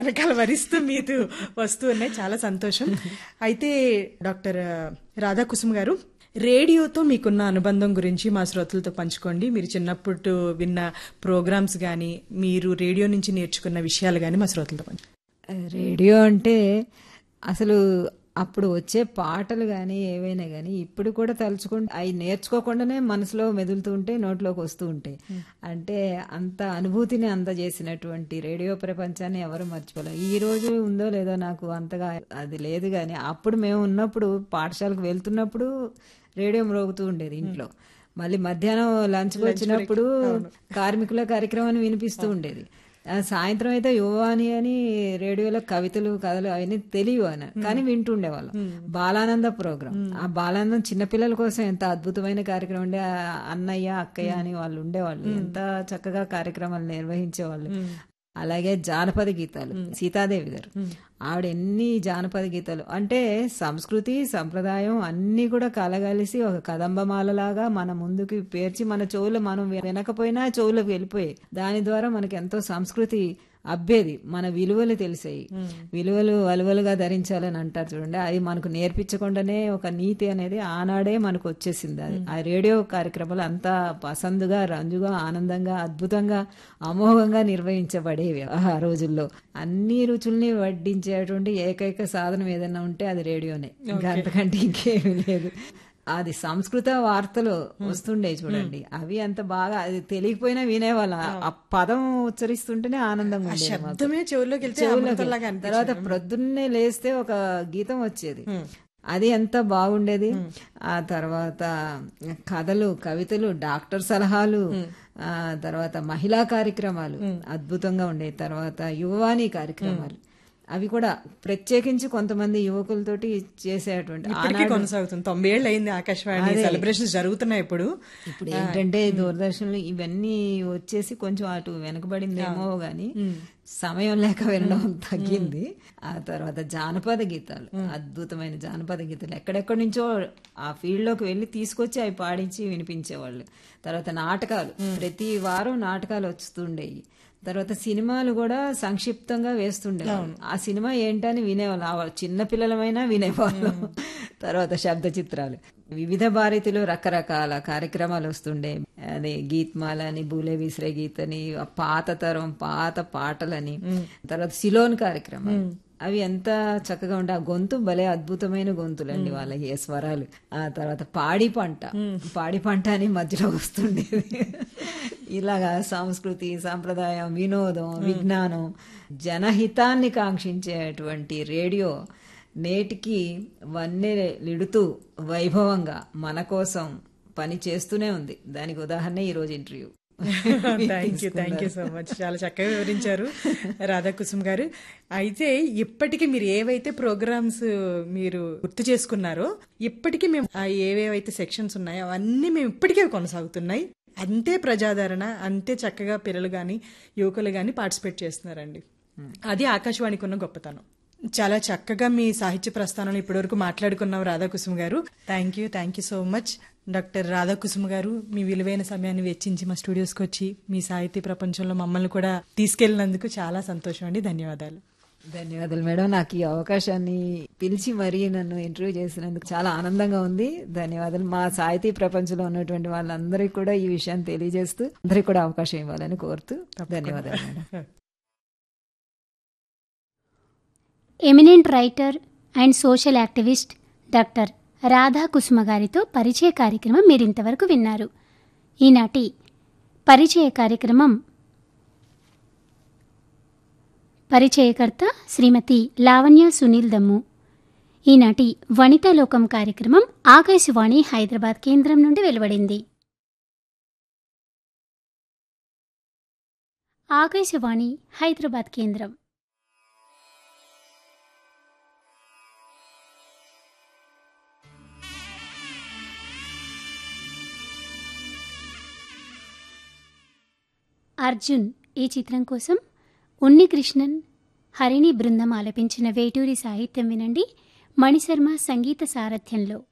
కలవరిస్తూ మీతో వస్తూ ఉన్నాయి చాలా సంతోషం అయితే డాక్టర్ రాధాకుసుమ్ గారు రేడియోతో మీకున్న అనుబంధం గురించి మా శ్రోతలతో పంచుకోండి మీరు చిన్నప్పుడు విన్న ప్రోగ్రామ్స్ కానీ మీరు రేడియో నుంచి నేర్చుకున్న విషయాలు కానీ మా శ్రోతలతో పంచు రేడియో అంటే అసలు అప్పుడు వచ్చే పాటలు కానీ ఏవైనా కానీ ఇప్పుడు కూడా తలుచుకుంటే అవి నేర్చుకోకుండానే మనసులో మెదులుతూ ఉంటే నోట్లోకి వస్తూ ఉంటాయి అంటే అంత అనుభూతిని అందజేసినటువంటి రేడియో ప్రపంచాన్ని ఎవరు మర్చిపోలేం ఈ రోజు ఉందో లేదో నాకు అంతగా అది లేదు కానీ అప్పుడు మేము ఉన్నప్పుడు పాఠశాలకు వెళ్తున్నప్పుడు రేడియో మ్రోగుతూ ఉండేది ఇంట్లో మళ్ళీ మధ్యాహ్నం లంచ్కి వచ్చినప్పుడు కార్మికుల కార్యక్రమాన్ని వినిపిస్తూ ఉండేది ఆ సాయంత్రం అయితే యువవాణి అని రేడియోలో కవితలు కథలు అవన్నీ తెలియవు అని కానీ వింటుండేవాళ్ళం బాలానంద ప్రోగ్రాం ఆ బాలానందం చిన్నపిల్లల కోసం ఎంత అద్భుతమైన కార్యక్రమం ఉండే ఆ అన్నయ్య అక్కయ్య అని వాళ్ళు ఉండేవాళ్ళు ఎంత చక్కగా కార్యక్రమాలు నిర్వహించేవాళ్ళు అలాగే జానపద గీతాలు సీతాదేవి గారు ఆవిడ ఎన్ని జానపద గీతాలు అంటే సంస్కృతి సంప్రదాయం అన్నీ కూడా కలగలిసి ఒక కదంబమాలలాగా మన ముందుకి పేర్చి మన చెవులు మనం వినకపోయినా చెవులకు వెళ్ళిపోయాయి దాని ద్వారా మనకి ఎంతో సంస్కృతి అబ్బేది మన విలువలు తెలిసాయి విలువలు వలువలుగా ధరించాలని అంటారు చూడండి అది మనకు నేర్పించకుండానే ఒక నీతి అనేది ఆనాడే మనకు వచ్చేసింది అది ఆ రేడియో కార్యక్రమాలు అంతా పసందుగా రంజుగా ఆనందంగా అద్భుతంగా అమోఘంగా నిర్వహించబడేవి ఆ రోజుల్లో అన్ని రుచుల్ని వడ్డించేటువంటి ఏకైక సాధనం ఏదైనా ఉంటే అది రేడియోనే ఇంకా అంతకంటే ఇంకేమీ లేదు అది సంస్కృత వార్తలు వస్తుండే చూడండి అవి అంత బాగా అది తెలియకపోయినా వినేవాళ్ళ ఆ పదం ఉచ్చరిస్తుంటేనే ఆనందంగా ఉండేది మాకు. శబ్దమే చెవుల్లోకి వెళ్తే చెవులోకి. అమృతంలాగా అనిపించేది. తర్వాత ప్రొద్దున్నే లేస్తే ఒక గీతం వచ్చేది అది ఎంత బాగుండేది ఆ తర్వాత కథలు కవితలు డాక్టర్ సలహాలు ఆ తర్వాత మహిళా కార్యక్రమాలు అద్భుతంగా ఉండేది తర్వాత యువవాణి కార్యక్రమాలు అవి కూడా ప్రత్యేకించి కొంతమంది యువకులతోటి చేసేటువంటి ఇప్పటికీ కొనసాగుతుంది తొంభై ఏళ్ళు అయింది ఆకాశవాణి సెలబ్రేషన్స్ జరుగుతున్నాయి ఇప్పుడు ఇప్పుడు ఏంటంటే దూరదర్శన్లో ఇవన్నీ వచ్చేసి కొంచెం అటు వెనకబడిందేమో గాని సమయం లేక వినడం తగ్గింది ఆ తర్వాత జానపద గీతాలు అద్భుతమైన జానపద గీతాలు ఎక్కడెక్కడి నుంచో ఆ ఫీల్డ్ లోకి వెళ్ళి తీసుకొచ్చి అవి పాడించి వినిపించేవాళ్ళు తర్వాత నాటకాలు ప్రతి వారం నాటకాలు వస్తుండేవి తర్వాత సినిమాలు కూడా సంక్షిప్తంగా వేస్తుండేవాళ్ళు ఆ సినిమా ఏంటని వినేవాళ్ళు ఆ చిన్న పిల్లలమైనా వినేవాళ్ళం తర్వాత శబ్ద చిత్రాలు వివిధ భారతిలో రకరకాల కార్యక్రమాలు వస్తుండే అదే గీత్మాల అని బూలే విసిరే గీత్ అని ఆ పాత తరం పాత పాటలని తర్వాత సిలోన్ కార్యక్రమాలు అవి ఎంత చక్కగా ఉండే ఆ గొంతు భలే అద్భుతమైన గొంతులండి వాళ్ళకి ఏ స్వరాలు ఆ తర్వాత పాడి పంట పాడి పంట అని మధ్యలో వస్తుండేది ఇలాగా సంస్కృతి సాంప్రదాయం వినోదం విజ్ఞానం జనహితాన్ని కాంక్షించేటువంటి రేడియో నేటికి వన్నెలిడుతూ వైభవంగా మన కోసం పని చేస్తూనే ఉంది దానికి ఉదాహరణ ఈరోజు interview thank you thank you so much చాలా చక్కగా వివరించారు రాధాకుసుమ్ గారు అయితే ఇప్పటికీ మీరు ఏవైతే ప్రోగ్రామ్స్ మీరు గుర్తు చేసుకున్నారో ఇప్పటికీ మేము ఆ ఏవేవైతే సెక్షన్స్ ఉన్నాయో అవన్నీ మేము ఇప్పటికే కొనసాగుతున్నాయి అంతే ప్రజాదరణ అంతే చక్కగా పిల్లలు కానీ యువకులు కానీ పార్టిసిపేట్ చేస్తున్నారండి అది ఆకాశవాణికి ఉన్న గొప్పతనం చాలా చక్కగా మీ సాహిత్య ప్రస్థానంలో ఇప్పటివరకు మాట్లాడుకున్నాం Radhakusum garu thank you thank you so much doctor Radhakusum garu మీ విలువైన సమయాన్ని వెచ్చించి మా స్టూడియోస్కి వచ్చి మీ సాహిత్య ప్రపంచంలో మమ్మల్ని కూడా తీసుకెళ్లినందుకు చాలా సంతోషం అండి ధన్యవాదాలు ధన్యవాదాలు మేడం నాకు ఈ అవకాశాన్ని పిలిచి మరీ నన్ను ఇంటర్వ్యూ చేసినందుకు చాలా ఆనందంగా ఉంది ధన్యవాదాలు మా సాహితీ ప్రపంచంలో ఉన్నటువంటి వాళ్ళందరికీ కూడా ఈ విషయాన్ని తెలియజేస్తూ అందరికీ కూడా అవకాశం ఇవ్వాలని కోరుతూ ధన్యవాదాలు madam eminent writer and social activist doctor Radha Kusuma గారితో పరిచయ కార్యక్రమం మీరు ఇంతవరకు విన్నారు ఈనాటి పరిచయ కార్యక్రమం పరిచయకర్త శ్రీమతి లావణ్య సునీల్ దమ్ము ఈనాటి వనితాలోకం కార్యక్రమం ఆకాశవాణి హైదరాబాద్ కేంద్రం నుండి వెలువడింది ఆకాశవాణి హైదరాబాద్ కేంద్రం అర్జున్ ఈ చిత్రం కోసం ఉన్నికృష్ణన్ హరిణి బృందం ఆలపించిన వేటూరి సాహిత్యం వినండి మణిశర్మ సంగీత సారథ్యంలో